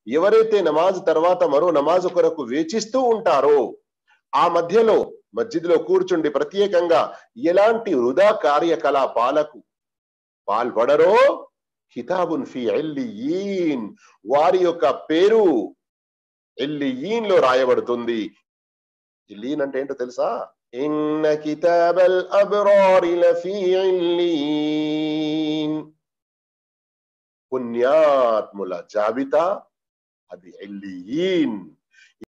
ఎవరైతే నమాజ్ తర్వాత మరో నమాజు కొరకు వేచిస్తూ ఉంటారో ఆ మధ్యలో మస్జిద్లో కూర్చుండి ప్రత్యేకంగా ఎలాంటి వృధా కార్యకలాపాలకు పాల్పడరో కితాబున్ ఫి ఎల్లియీన్ వారి యొక్క పేరు ఎల్లియీన్ లో రాయబడుతుంది ఎల్లీన్ అంటే ఏంటో తెలుసా ఇన్న కితాబల్ అబ్రారి లఫీ ఇల్లీన్ పుణ్యాత్ముల జాబితా అది ఎల్లియీన్